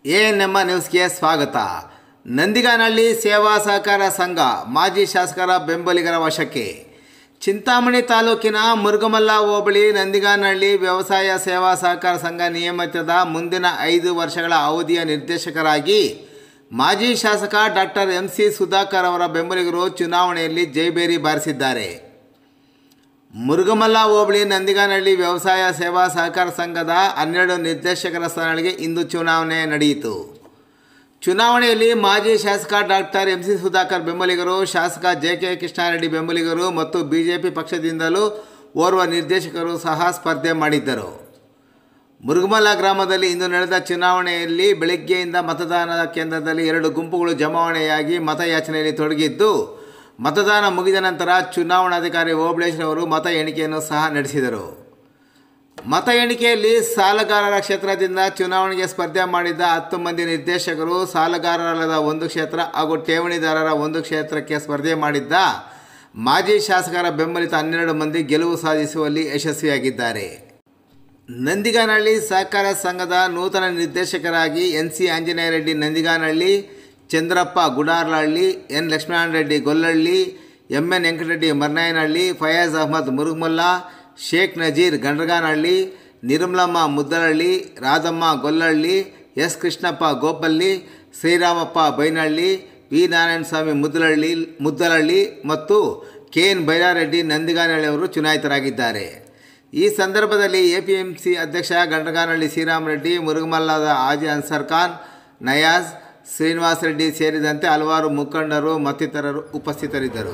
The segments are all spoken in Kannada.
ಎ ನಮ್ಮ ನ್ಯೂಸ್ಗೆ ಸ್ವಾಗತ ನಂದಿಗಾನಹಳ್ಳಿ ಸೇವಾ ಸಹಕಾರ ಸಂಘ ಮಾಜಿ ಶಾಸಕರ ಬೆಂಬಲಿಗರ ವಶಕ್ಕೆ ಚಿಂತಾಮಣಿ ತಾಲೂಕಿನ ಮುರುಗಮಲ್ಲ ಹೋಬಳಿ ನಂದಿಗಾನಹಳ್ಳಿ ವ್ಯವಸಾಯ ಸೇವಾ ಸಹಕಾರ ಸಂಘ ನಿಯಮಿತದ ಮುಂದಿನ ಐದು ವರ್ಷಗಳ ಅವಧಿಯ ನಿರ್ದೇಶಕರಾಗಿ ಮಾಜಿ ಶಾಸಕ ಡಾಕ್ಟರ್ ಎಂ ಸಿ ಸುಧಾಕರ್ ಅವರ ಬೆಂಬಲಿಗರು ಚುನಾವಣೆಯಲ್ಲಿ ಜೈಬೇರಿ ಬಾರಿಸಿದ್ದಾರೆ ಮುರುಗಮಲ್ಲ ಹೋಬಳಿ ನಂದಿಗಾನಹಳ್ಳಿ ವ್ಯವಸಾಯ ಸೇವಾ ಸಹಕಾರ ಸಂಘದ ಹನ್ನೆರಡು ನಿರ್ದೇಶಕರ ಸ್ಥಾನಗಳಿಗೆ ಇಂದು ಚುನಾವಣೆ ನಡೆಯಿತು ಚುನಾವಣೆಯಲ್ಲಿ ಮಾಜಿ ಶಾಸಕ ಡಾಕ್ಟರ್ ಎಂ ಸಿ ಸುಧಾಕರ್ ಬೆಂಬಲಿಗರು ಶಾಸಕ ಜೆ ಕೆ ಕೃಷ್ಣಾರೆಡ್ಡಿ ಬೆಂಬಲಿಗರು ಮತ್ತು ಬಿಜೆಪಿ ಪಕ್ಷದಿಂದಲೂ ಓರ್ವ ನಿರ್ದೇಶಕರು ಸಹ ಸ್ಪರ್ಧೆ ಮಾಡಿದ್ದರು ಮುರುಗಮಲ್ಲ ಗ್ರಾಮದಲ್ಲಿ ಇಂದು ನಡೆದ ಚುನಾವಣೆಯಲ್ಲಿ ಬೆಳಗ್ಗೆಯಿಂದ ಮತದಾನ ಕೇಂದ್ರದಲ್ಲಿ ಎರಡು ಗುಂಪುಗಳು ಜಮಾವಣೆಯಾಗಿ ಮತಯಾಚನೆಯಲ್ಲಿ ತೊಡಗಿದ್ದು ಮತದಾನ ಮುಗಿದ ನಂತರ ಚುನಾವಣಾಧಿಕಾರಿ ಓಬಳೇಶ್ ಅವರು ಮತ ಎಣಿಕೆಯನ್ನು ಸಹ ನಡೆಸಿದರು ಮತ ಎಣಿಕೆಯಲ್ಲಿ ಸಾಲಗಾರರ ಕ್ಷೇತ್ರದಿಂದ ಚುನಾವಣೆಗೆ ಸ್ಪರ್ಧೆ ಮಾಡಿದ್ದ ಹತ್ತು ಮಂದಿ ನಿರ್ದೇಶಕರು ಸಾಲಗಾರರಲ್ಲದ ಒಂದು ಕ್ಷೇತ್ರ ಹಾಗೂ ಠೇವಣಿದಾರರ ಒಂದು ಕ್ಷೇತ್ರಕ್ಕೆ ಸ್ಪರ್ಧೆ ಮಾಡಿದ್ದ ಮಾಜಿ ಶಾಸಕರ ಬೆಂಬಲಿತ ಹನ್ನೆರಡು ಮಂದಿ ಗೆಲುವು ಸಾಧಿಸುವಲ್ಲಿ ಯಶಸ್ವಿಯಾಗಿದ್ದಾರೆ ನಂದಿಗಾನಹಳ್ಳಿ ಸಹಕಾರ ಸಂಘದ ನೂತನ ನಿರ್ದೇಶಕರಾಗಿ N C Anjaneya Reddy Nandiganahalli Chandrappa Gudarlahalli N Lakshminarayana Reddy Gollahalli M N Venkatareddy Marnayanahalli Fayaz Ahmad Murugamulla Sheikh Nazir Gandraganahalli Nirmalamma Muddalahalli Radhamma Gollahalli S Krishnappa Gopalli Sriramappa Bainahalli V Narayanaswamy Muddalahalli Muddalahalli ಮತ್ತು ಕೆ ಎನ್ ಬೈರಾರೆಡ್ಡಿ ನಂದಿಗಾನಹಳ್ಳಿ ಅವರು ಚುನಾಯಿತರಾಗಿದ್ದಾರೆ ಈ ಸಂದರ್ಭದಲ್ಲಿ ಎಪಿಎಂಸಿ ಅಧ್ಯಕ್ಷ ಗಂಡಗಾನಹಳ್ಳಿ ಶ್ರೀರಾಮರೆಡ್ಡಿ ಮುರುಗಮಲ್ಲದ ಆಜಿ ಅನ್ಸರ್ ಖಾನ್ ನಯಾಜ್ ಶ್ರೀನಿವಾಸ ರೆಡ್ಡಿ ಸೇರಿದಂತೆ ಹಲವಾರು ಮುಖಂಡರು ಮತ್ತಿತರರು ಉಪಸ್ಥಿತರಿದ್ದರು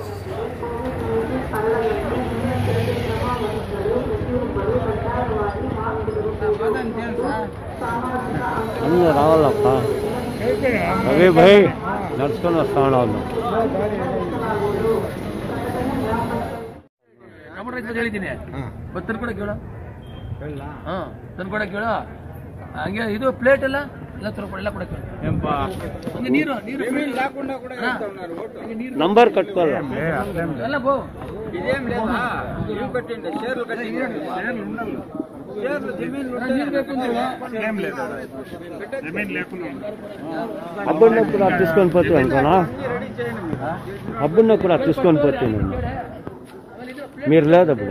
ಇಲ್ಲ ರಾವಲ್ಲಪ್ಪ ರವಿ ಭೈ ನಡ್ಸ್ಕೊಂಡು ವస్తాడు ಅವನು ಟೊಮೊಟೊ ರೈಸ್ ಹೇಳಿದ್ದೀನಿ ಮತ್ತೆ ತಂದ್ಕೊಡಕ್ಕೆ ಹೇಳು ಹಾಂ ತಂದ್ಕೊಡಕ್ಕೆ ಹೇಳು ಹಂಗೆ ಇದು ಪ್ಲೇಟ್ ಎಲ್ಲ ಎಲ್ಲ ತರ್ಕೊಡ ಎಲ್ಲ ಕೊಡಕ್ಕೆ ಹೇಳು ಹಂಗೆ ನೀರು ನೀರು ಹಾ. ಹಂಗೆ ನೀರು ನಂಬರ್ ಕಟ್ಕೊಳ್ಳ ಎಲ್ಲ ಬೋ ನೀರು ಬೇಕು ಅಂದ್ರೆ ಹಬ್ಬನ್ನ ಕೂಡ తీసుకొని పోతే అనుకోనా హబ్బున్న కూడా తీసుకొని పోతే నేను మీరు లేదు అప్పుడు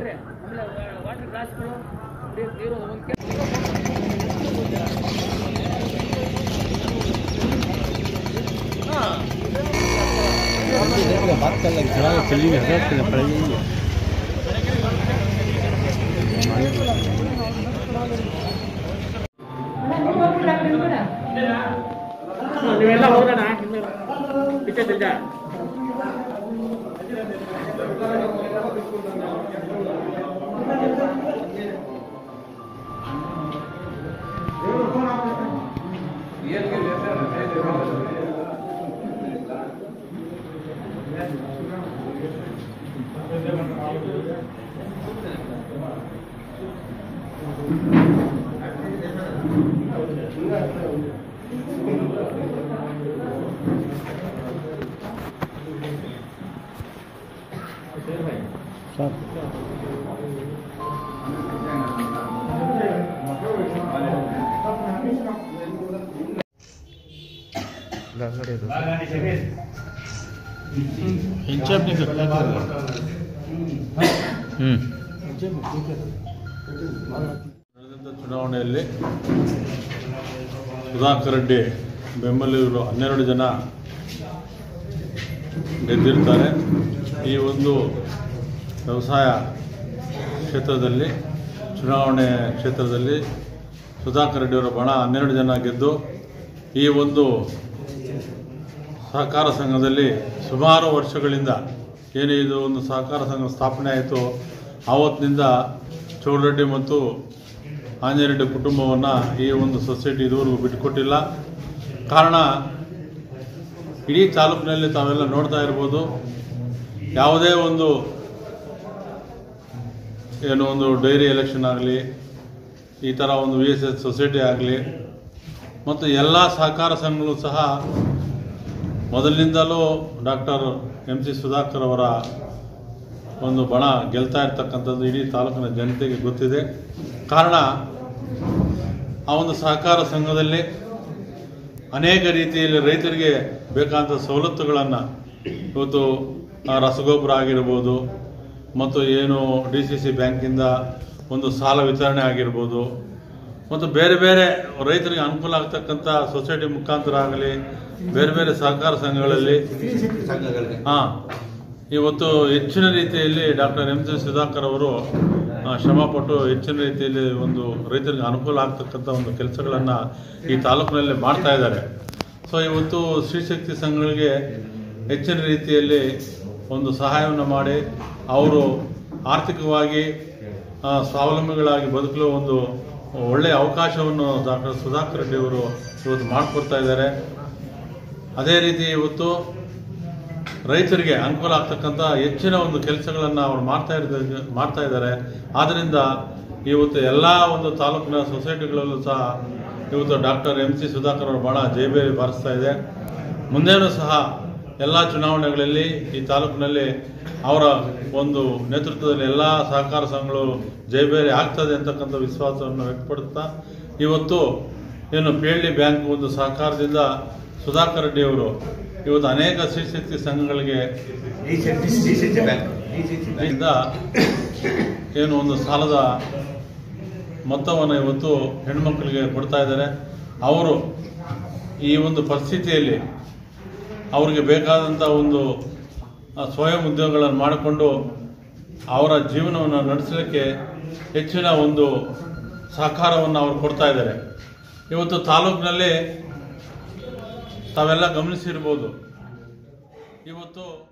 ಸರ್ ಹ್ಞೂ ನಡೆದಂಥ ಚುನಾವಣೆಯಲ್ಲಿ ಸುಧಾಕರ್ ರೆಡ್ಡಿ ಬೆಂಬಲಿಗರು ಹನ್ನೆರಡು ಜನ ಗೆದ್ದಿರ್ತಾರೆ ಈ ಒಂದು ವ್ಯವಸಾಯ ಕ್ಷೇತ್ರದಲ್ಲಿ ಚುನಾವಣೆ ಕ್ಷೇತ್ರದಲ್ಲಿ ಸುಧಾಕರ್ ರೆಡ್ಡಿಯವರ ಬಣ ಹನ್ನೆರಡು ಜನ ಗೆದ್ದು ಈ ಒಂದು ಸಹಕಾರ ಸಂಘದಲ್ಲಿ ಸುಮಾರು ವರ್ಷಗಳಿಂದ ಏನು ಇದು ಒಂದು ಸಹಕಾರ ಸಂಘ ಸ್ಥಾಪನೆ ಆಯಿತು ಆವತ್ತಿನಿಂದ ಚೌಡರೆಡ್ಡಿ ಮತ್ತು ಆಂಜನೇಯರೆಡ್ಡಿ ಕುಟುಂಬವನ್ನು ಈ ಒಂದು ಸೊಸೈಟಿ ಇದುವರೆಗೂ ಬಿಟ್ಟುಕೊಟ್ಟಿಲ್ಲ ಕಾರಣ ಇಡೀ ತಾಲೂಕಿನಲ್ಲಿ ತಾವೆಲ್ಲ ನೋಡ್ತಾ ಇರ್ಬೋದು ಯಾವುದೇ ಒಂದು ಏನು ಒಂದು ಡೈರಿ ಎಲೆಕ್ಷನ್ ಆಗಲಿ ಈ ಥರ ಒಂದು ವಿ ಎಸ್ ಎಸ್ ಸೊಸೈಟಿ ಆಗಲಿ ಮತ್ತು ಎಲ್ಲ ಸಹಕಾರ ಸಂಘಗಳು ಸಹ ಮೊದಲಿನಿಂದಲೂ ಡಾಕ್ಟರ್ ಎಂ ಸಿ ಸುಧಾಕರ್ ಅವರ ಒಂದು ಬಣ ಗೆಲ್ತಾ ಇರ್ತಕ್ಕಂಥದ್ದು ಇಡೀ ತಾಲೂಕಿನ ಜನತೆಗೆ ಗೊತ್ತಿದೆ ಕಾರಣ ಆ ಒಂದು ಸಹಕಾರ ಸಂಘದಲ್ಲಿ ಅನೇಕ ರೀತಿಯಲ್ಲಿ ರೈತರಿಗೆ ಬೇಕಾದಂಥ ಸವಲತ್ತುಗಳನ್ನು ಇವತ್ತು ಆ, ರಸಗೊಬ್ಬರ ಆಗಿರ್ಬೋದು ಮತ್ತು ಏನು ಡಿ ಸಿ ಸಿ ಬ್ಯಾಂಕಿಂದ ಒಂದು ಸಾಲ ವಿತರಣೆ ಆಗಿರ್ಬೋದು ಮತ್ತು ಬೇರೆ ಬೇರೆ ರೈತರಿಗೆ ಅನುಕೂಲ ಆಗ್ತಕ್ಕಂಥ ಸೊಸೈಟಿ ಮುಖಾಂತರ ಆಗಲಿ ಬೇರೆ ಬೇರೆ ಸಹಕಾರ ಸಂಘಗಳಲ್ಲಿ ಹಾ ಇವತ್ತು ಹೆಚ್ಚಿನ ರೀತಿಯಲ್ಲಿ ಡಾಕ್ಟರ್ ಎಂ ಜಿ ಸುಧಾಕರ್ ಅವರು ಆ, ಶ್ರಮಪಟ್ಟು ಹೆಚ್ಚಿನ ರೀತಿಯಲ್ಲಿ ಒಂದು ರೈತರಿಗೆ ಅನುಕೂಲ ಆಗ್ತಕ್ಕಂಥ ಒಂದು ಕೆಲಸಗಳನ್ನು ಈ ತಾಲೂಕಿನಲ್ಲಿ ಮಾಡ್ತಾ ಇದ್ದಾರೆ ಸೊ ಇವತ್ತು ಶ್ರೀಶಕ್ತಿ ಸಂಘಗಳಿಗೆ ಹೆಚ್ಚಿನ ರೀತಿಯಲ್ಲಿ ಒಂದು ಸಹಾಯವನ್ನು ಮಾಡಿ ಅವರು ಆರ್ಥಿಕವಾಗಿ ಆ, ಸ್ವಾವಲಂಬಿಗಳಾಗಿ ಬದುಕಲು ಒಂದು ಒಳ್ಳೆಯ ಅವಕಾಶವನ್ನು ಡಾಕ್ಟರ್ ಸುಧಾಕರ್ ರೆಡ್ಡಿ ಅವರು ಇವತ್ತು ಮಾಡಿಕೊಡ್ತಾ ಇದ್ದಾರೆ ಅದೇ ರೀತಿ ಇವತ್ತು ರೈತರಿಗೆ ಅನುಕೂಲ ಆಗ್ತಕ್ಕಂಥ ಹೆಚ್ಚಿನ ಒಂದು ಕೆಲಸಗಳನ್ನು ಅವ್ರು ಮಾಡ್ತಾ ಇದ್ದಾರೆ ಮಾಡ್ತಾ ಇದ್ದಾರೆ ಆದ್ದರಿಂದ ಇವತ್ತು ಎಲ್ಲ ಒಂದು ತಾಲೂಕಿನ ಸೊಸೈಟಿಗಳಲ್ಲೂ ಸಹ ಇವತ್ತು ಡಾಕ್ಟರ್ ಎಂ ಸಿ ಸುಧಾಕರ್ ಅವರು ಭಾಳ ಜೈಬೇರಿ ಬಾರಿಸ್ತಾ ಇದೆ ಮುಂದೇನೂ ಸಹ ಎಲ್ಲ ಚುನಾವಣೆಗಳಲ್ಲಿ ಈ ತಾಲೂಕಿನಲ್ಲಿ ಅವರ ಒಂದು ನೇತೃತ್ವದಲ್ಲಿ ಎಲ್ಲ ಸಹಕಾರ ಸಂಘಗಳು ಜೈಬೇರಿ ಆಗ್ತದೆ ಅಂತಕ್ಕಂಥ ವಿಶ್ವಾಸವನ್ನು ವ್ಯಕ್ತಪಡುತ್ತಾ ಇವತ್ತು ಏನು ಪಿ ಎಲ್ ಡಿ ಬ್ಯಾಂಕ್ ಒಂದು ಸಹಕಾರದಿಂದ ಸುಧಾಕರ್ ರೆಡ್ಡಿ ಅವರು ಇವತ್ತು ಅನೇಕ ಶ್ರೀಶಕ್ತಿ ಸಂಘಗಳಿಗೆ ಇಂದ ಏನು ಒಂದು ಸಾಲದ ಮೊತ್ತವನ್ನು ಇವತ್ತು ಹೆಣ್ಮಕ್ಳಿಗೆ ಕೊಡ್ತಾ ಇದ್ದಾರೆ ಅವರು ಈ ಒಂದು ಪರಿಸ್ಥಿತಿಯಲ್ಲಿ ಅವರಿಗೆ ಬೇಕಾದಂಥ ಒಂದು ಆ, ಸ್ವಯಂ ಉದ್ಯೋಗಗಳನ್ನು ಮಾಡಿಕೊಂಡು ಅವರ ಜೀವನವನ್ನು ನಡೆಸಲಿಕ್ಕೆ ಹೆಚ್ಚಿನ ಒಂದು ಸಹಕಾರವನ್ನು ಅವರು ಕೊಡ್ತಾ ಇದ್ದಾರೆ ಇವತ್ತು ತಾಲೂಕಿನಲ್ಲಿ ತಾವೆಲ್ಲ ಗಮನಿಸಿರ್ಬೋದು ಇವತ್ತು